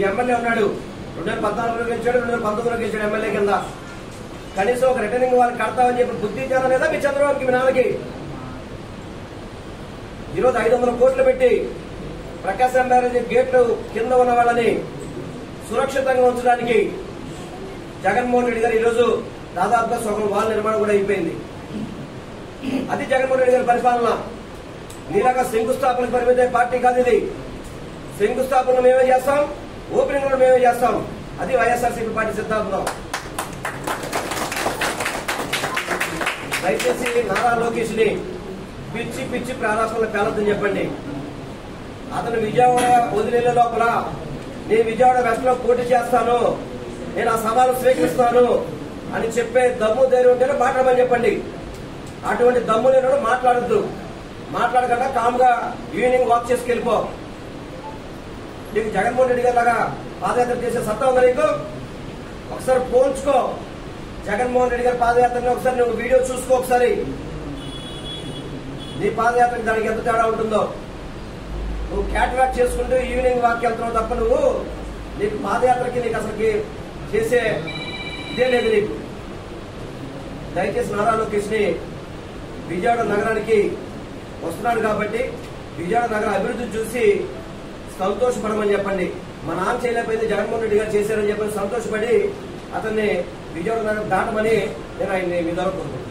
MLA ఉన్నాడు రెండు వేల పద్నాలుగులో గెలిచాడు రెండు వేల పంతొమ్మిదిలో గెలిచాడు ఎమ్మెల్యే కింద కనీసం ఒక రిటర్నింగ్ వాళ్ళకి కడతామని చెప్పి బుద్ధి ఇచ్చారా లేదా మీ చంద్రబాబుకి మీ నాన్నకి ఈరోజు ఐదు వందల కోట్లు పెట్టి ప్రకాశం బ్యారేజీ గేట్లు కింద ఉన్న వాళ్ళని సురక్షితంగా ఉంచడానికి జగన్మోహన్ రెడ్డి గారు ఈరోజు దాదాపుగా సగం వాళ్ళ నిర్మాణం కూడా అయిపోయింది అది జగన్మోహన్ రెడ్డి గారి పరిపాలన నీలాగా శంకుస్థాపన పరిమిత పార్టీ కాదు ఇది శంకుస్థాపన మేమే చేస్తాం ఓపెనింగ్ కూడా మేమే చేస్తాం అది వైఎస్ఆర్సీపీ పార్టీ సిద్ధాంతం దయచేసి నారా లోకేష్ ని పిచ్చి పిచ్చి ప్రారంభంలో పేలొద్దని చెప్పండి అతను విజయవాడ వదిలేళ్ళ లోపల నేను విజయవాడ వెస్ట్ లో పోటీ చేస్తాను నేను ఆ సవాలు స్వీకరిస్తాను అని చెప్పే దమ్ము ధైర్యం ఉంటేనే మాట్లాడమని చెప్పండి అటువంటి దమ్ము లేనప్పుడు మాట్లాడద్దు మాట్లాడకుండా కామ్గా ఈవినింగ్ వాక్ చేసుకెళ్ళిపో నీకు జగన్మోహన్ రెడ్డి గారి లాగా పాదయాత్ర చేసే సత్తా ఉందా నీకు ఒకసారి పోల్చుకో జగన్మోహన్ రెడ్డి గారి పాదయాత్రని ఒకసారి నువ్వు వీడియో చూసుకో ఒకసారి నీ పాదయాత్రకి దానికి ఎంత తేడా ఉంటుందో నువ్వు క్యాటరాక్ట్ చేసుకుంటూ ఈవినింగ్ వాక్ వెళ్తున్నావు తప్ప నువ్వు నీకు పాదయాత్రకి నీకు అసలుకి చేసే ఇదే లేదు నీకు దయచేసి నారా లోకేష్ ని విజయవాడ నగరానికి వస్తున్నాడు కాబట్టి విజయవాడ నగర అభివృద్ధి చూసి సంతోషపడమని చెప్పండి మా నాన్న చేయలేకపోయింది జగన్మోహన్ రెడ్డి గారు చేశారని చెప్పి సంతోషపడి అతన్ని విజయవాడ నగరం దాటమని నేను ఆయన్ని మీ ద్వారా కోరుకుంటున్నాను